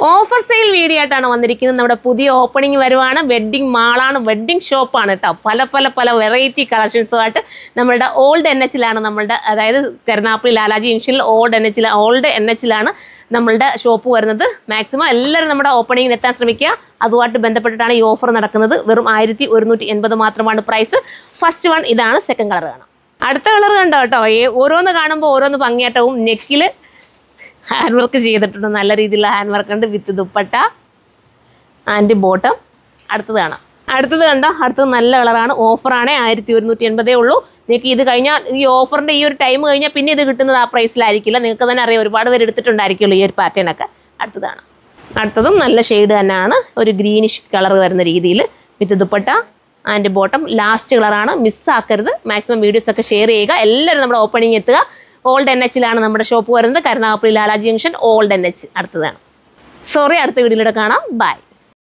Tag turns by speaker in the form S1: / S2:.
S1: offer sale video ആയിട്ടാണ് വന്നിരിക്കുന്നത് നമ്മുടെ പുതിയ ഓപ്പണിംഗ് വരുവാണ് വെഡ്ഡിംഗ് മാളാണ് വെഡ്ഡിംഗ് ഷോപ്പാണ് കേട്ടോ പല പല പല വെറൈറ്റി കളക്ഷൻസുമായിട്ട് നമ്മളുടെ ഓൾഡ് എൻ എച്ചിലാണ് നമ്മളുടെ അതായത് കരുനാപ്പള്ളി ലാലാജി ജംഗ്ഷനിൽ ഓൾഡ് എൻ എച്ചിൽ ഓൾഡ് എൻ എച്ചിലാണ് നമ്മളുടെ ഷോപ്പ് വരുന്നത് മാക്സിമം എല്ലാവരും നമ്മുടെ ഓപ്പണിങ്ങിന് എത്താൻ ശ്രമിക്കുക അതുമായിട്ട് ബന്ധപ്പെട്ടിട്ടാണ് ഈ ഓഫർ നടക്കുന്നത് വെറും ആയിരത്തി ഒരുന്നൂറ്റി എൺപത് മാത്രമാണ് പ്രൈസ് ഫസ്റ്റ് വൺ ഇതാണ് സെക്കൻഡ് കളർ കാണാം അടുത്ത കളർ കണ്ടോ കേട്ടോ ഏ- ഓരോന്ന് കാണുമ്പോൾ ഓരോന്ന് ഭംഗിയാട്ടവും നെക്കിൽ ഹാൻഡ് വർക്ക് ചെയ്തിട്ടുണ്ട് നല്ല രീതിയിലുള്ള ഹാൻഡ് വർക്ക് ഉണ്ട് വിത്ത് ദുപ്പട്ട ആൻഡ് ബോട്ടം അടുത്തത് കാണാം അടുത്തത് കണ്ടോ അടുത്തത് നല്ല കളറാണ് ഓഫറാണ് ആയിരത്തി ഒരുന്നൂറ്റി എൺപതേ ഉള്ളൂ നിങ്ങൾക്ക് ഇത് കഴിഞ്ഞാൽ ഈ ഓഫറിൻ്റെ ഈ ഒരു ടൈം കഴിഞ്ഞാൽ പിന്നെ ഇത് കിട്ടുന്നത് ആ പ്രൈസിലായിരിക്കില്ല നിങ്ങൾക്ക് തന്നെ അറിയാം ഒരുപാട് പേര് എടുത്തിട്ടുണ്ടായിരിക്കുമല്ലോ ഈ ഒരു പാറ്റേൺ ഒക്കെ അടുത്തതാണ് അടുത്തതും നല്ല ഷെയ്ഡ് തന്നെയാണ് ഒരു ഗ്രീനിഷ് കളർ വരുന്ന രീതിയിൽ with dupatta and bottom last കളറാണ് മിസ്സാക്കരുത് മാക്സിമം വീഡിയോസ് ഒക്കെ ഷെയർ ചെയ്യുക എല്ലാവരും നമ്മുടെ ഓപ്പണിംഗ് എത്തുക ഓൾഡ് എൻ എച്ചിലാണ് നമ്മുടെ ഷോപ്പ് വരുന്നത് Karunagappally Lalaji junction old N H അടുത്തതാണ് സോറി അടുത്ത വീഡിയോയിലൂടെ കാണാം ബൈ